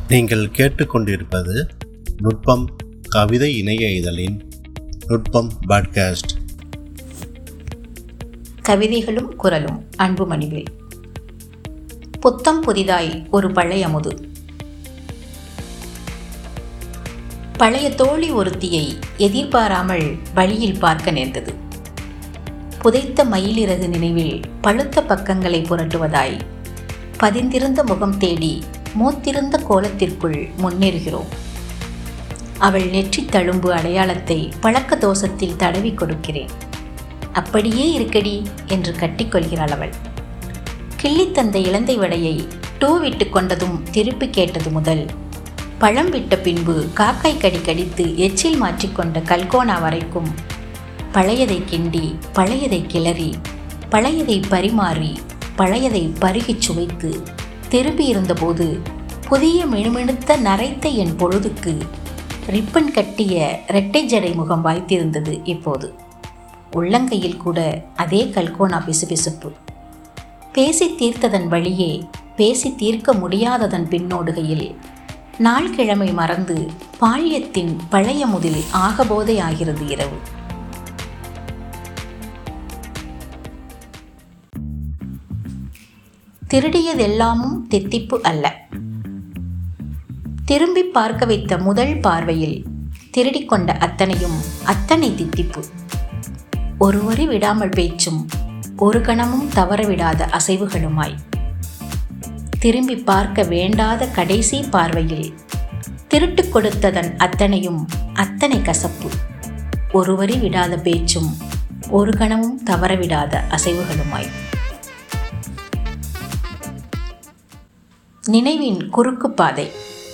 நீங்கள் கேட்டுக்கொண்டிருப்பது நுட்பம் கவிதை இணைய இதழின் நுட்பம் பாட்காஸ்ட் கவிதைகளும் குரலும் அன்பு மணிவில் புத்தம் புதிதாய் ஒரு பழைய அமுது பழைய தோழி ஒருத்தியை எதிர்பாராமல் வழியில் பார்க்க நேர்ந்தது புதைத்த மயிலிறகு நினைவில் பழுத்த பக்கங்களை புரட்டுவதாய் பதிந்திருந்த முகம் தேடி மூத்திருந்த கோலத்திற்குள் முன்னேறுகிறோம் அவள் நெற்றித் தழும்பு அடையாளத்தை பழக்க தோசத்தில் தடவி கொடுக்கிறேன் அப்படியே இருக்கடி என்று கட்டிக்கொள்கிறாள் அவள் கிள்ளித் தந்த இலந்தை வடையை டூ விட்டு கொண்டதும் திருப்பி கேட்டது முதல் பழம் விட்ட பின்பு காக்காய் கடி கடித்து எச்சில் மாற்றிக்கொண்ட கல்கோனா வரைக்கும் பழையதை கிண்டி பழையதை கிளறி பழையதை பரிமாறி பழையதை பருகிச் சுவைத்து திரும்பியிருந்தபோது புதிய மினுமினுத்த நரைத்த என் பொழுதுக்கு ரிப்பன் கட்டிய இரட்டை ஜடை முகம் வாய்த்திருந்தது இப்போது உள்ளங்கையில் கூட அதே கல்கோனா பிசுபிசுப்பு பேசி தீர்த்ததன் வழியே பேசி தீர்க்க முடியாததன் பின்னோடுகையில் நாள் கிழமை மறந்து பாழியத்தின் பழைய முதில் ஆகபோதை ஆகிறது இரவு திருடியதெல்லாமும் தித்திப்பு அல்ல திரும்பி பார்க்க வைத்த முதல் பார்வையில் திருடிக்கொண்ட அத்தனையும் அத்தனை தித்திப்பு ஒருவரி விடாமல் பேச்சும் ஒரு கணமும் தவறவிடாத அசைவுகளுமாய் திரும்பி பார்க்க வேண்டாத கடைசி பார்வையில் திருட்டு கொடுத்ததன் அத்தனையும் அத்தனை கசப்பு ஒருவரி விடாத பேச்சும் ஒரு கணமும் தவறவிடாத அசைவுகளுமாய் நினைவின் குறுக்கு பாதை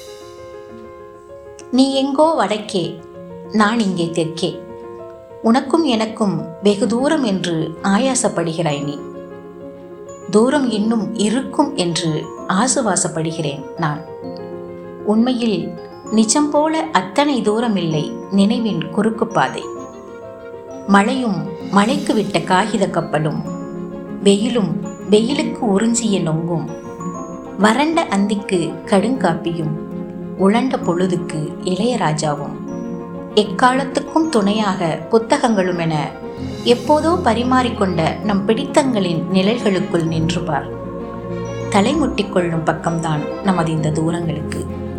நீ எங்கோ வடக்கே நான் இங்கே தெற்கே உனக்கும் எனக்கும் வெகு தூரம் என்று ஆயாசப்படுகிறாய் நீ தூரம் இன்னும் இருக்கும் என்று ஆசுவாசப்படுகிறேன் நான் உண்மையில் நிஜம் போல அத்தனை தூரம் இல்லை நினைவின் குறுக்கு பாதை மழையும் மழைக்கு விட்ட காகித கப்பலும் வெயிலும் வெயிலுக்கு உறிஞ்சிய நொங்கும் வறண்ட அந்திக்கு கடுங்காப்பியும் உழண்ட பொழுதுக்கு இளையராஜாவும் எக்காலத்துக்கும் துணையாக புத்தகங்களும் என எப்போதோ பரிமாறிக்கொண்ட நம் பிடித்தங்களின் நிழல்களுக்குள் நின்றுபார் தலைமுட்டிக் கொள்ளும் பக்கம்தான் நமது இந்த தூரங்களுக்கு